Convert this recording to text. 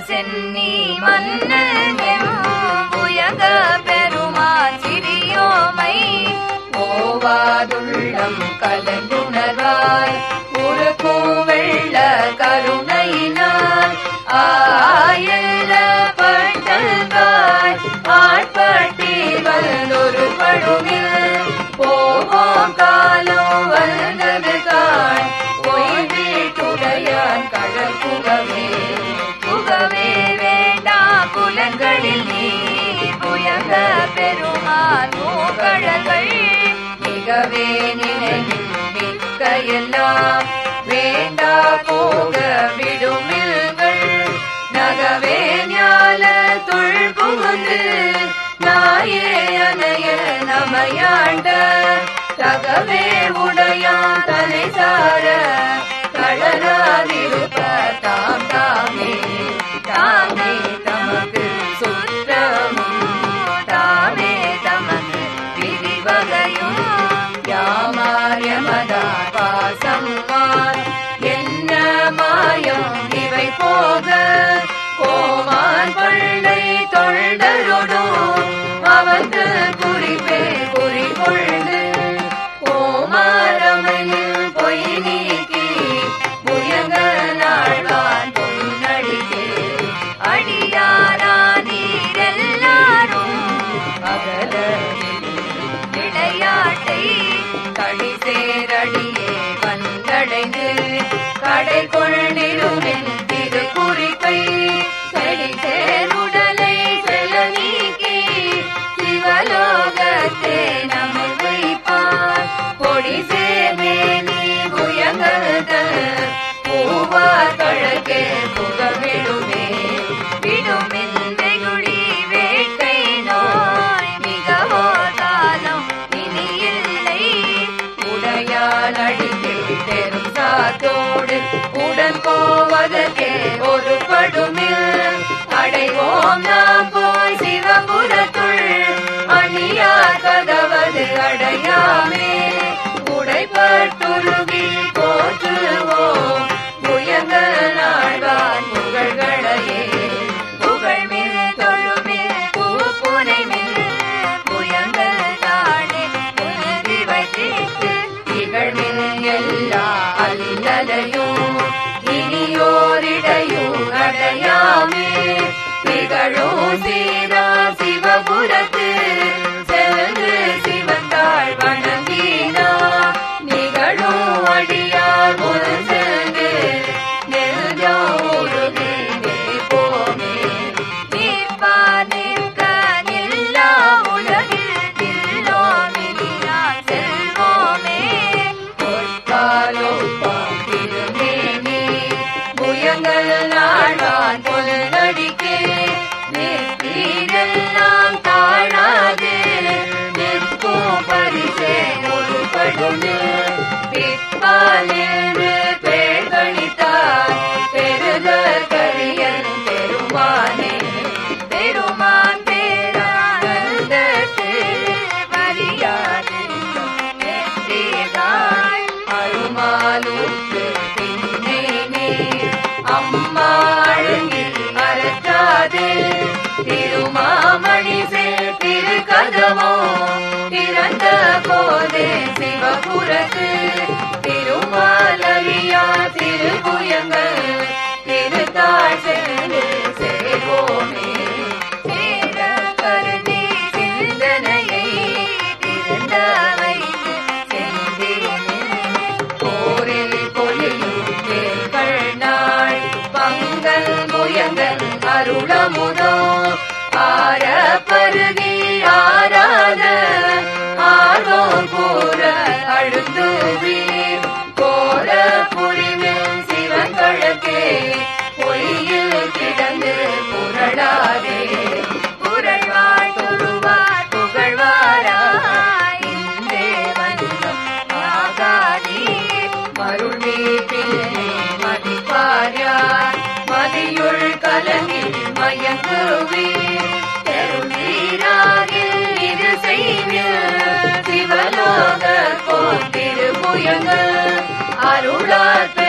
சென்னி மன்னன் புயக பெருமான் சிறியோமை ஓவாதுள்ளம் கலந்துணர்வாய் உருக்கும் வெள்ள கருணையினால் ஆயிர பட்டல்வாய் ஆட்பட்டீர் வல்லொரு படுமில் போவோம் காலம் வந்தது காண் பொய்தீட்டுடையான் கடல் புகவே புகவே வேண்டா புலன்களில் நீ புயக பெருமான் மூகழல்கள் மிகவே நினைவில் மிக்க எல்லாம் வேண்டா போக விடுமில்கள் நகவே ஞால துள் புகுந்து நாயே அணைய நமையாண்ட தகவே உடையான் தலை சார தளராதிருப்ப தாம் தாமே தாமே தமக்கு சுற்றமும் தாமே தமக்கு விதிவகையும் யாமாயமதார் பாசம்மார் என்ன மாயம் இவை போக கோமான் பள்ளை தொண்டருடும் அவந்து குறிப்பே குறிகொண்டு கோமாரமையில் பொய் நீக்கி புயங்க நாள்வான் பொன்னடிக்கே அடியாரா நீரெல்லாரும் அகல விளையாட்டை களி சேரடியே வந்தடைந்து கடை கொள்ளிருமின் திரு குறிப்பை செடி சேருடலை செல்ல நீக்கி சிவலோகத்தே நம்மை வைப்பார் பொடி சேமேனி புயங்கத பூவார் கழகே புகவிடுமே விடுமின் வெகுளி வேட்டை நோய் மிகவோ காலம் இனி இல்லை உடையால் அடிக்கில் பெரும் சாத்தோடு உடன் போவதற்கே ஒரு படுமில் அடைவோம் நாம் போய் சிவபுரத்துள் அணியார் கதவது அடையாமே உடைப்பட்டுருகி போற்றுவோம் புயங்க நாழ்வான் புகழ்களையே புகழ்மில் தொழுமில் பூப்புனைமில் புயங்கள் தானே புலரி வைத்திட்டு திகழ்மில் எல்லா அல்லலையும் இனியோரிடையும் அடையாமே திகழும் சீரா சிவபுரத்து சென்று சிவந்தாள் வணங்கினா நிகழும் அடியார் ஒரு சென்று நெல்ஜோருகே போமே நிற்பார் நிற்க நில்லா உலகில் நில்லோ நிலியார் செல்வோமே பொற்காலோப்பாம் திருமேனி புயங்கள் நாழ்வான் பொல்லடிக்கே நெற்றீரெல்லாம் தாழாது நிற்கும் பரிசே ஒரு படுமே பிற்பாலிருந்து பேர்கணித்தார் பெருக கரியன் பெருமானே பெருமான் பேரானந்தத்து மரியாதை நெற்றிதாய் அருமாலுக்கு பின்னேனே அம்மாழுங்கில் மறக்காது திருமாமணி சேர் திருக்கதமோ திறந்த போதே சிவபுரத்து திருமாலரியா திருபுயங்கள் திருத்தாள் சென்று சேவோமே சேர கருதி சிந்தனையை திருந்த வைத்து செந்தினில் போரில் பொழியும் வேர்கள் நாள் பங்கல் முயங்கள் அருளமுதோ ஆர பருகி ஆராத ஆர்வம் கூற அழுந்துவீர் கோர புரிவில் சிவன் கழக்கே பொய்யில் கிடந்து புரளாதே புரள்வாள் தொழுவார் புகழ்வாராய் இன்றே வந்தம் ஆகாதீ மருளி பிள்ளை மதிப்பார்யார் மதியுள் கலங்கி மயங்குவீர் தெருளீராகில் இது செய்வீர் சிவலோக போன் திருமுயங்கள் அருளாத்த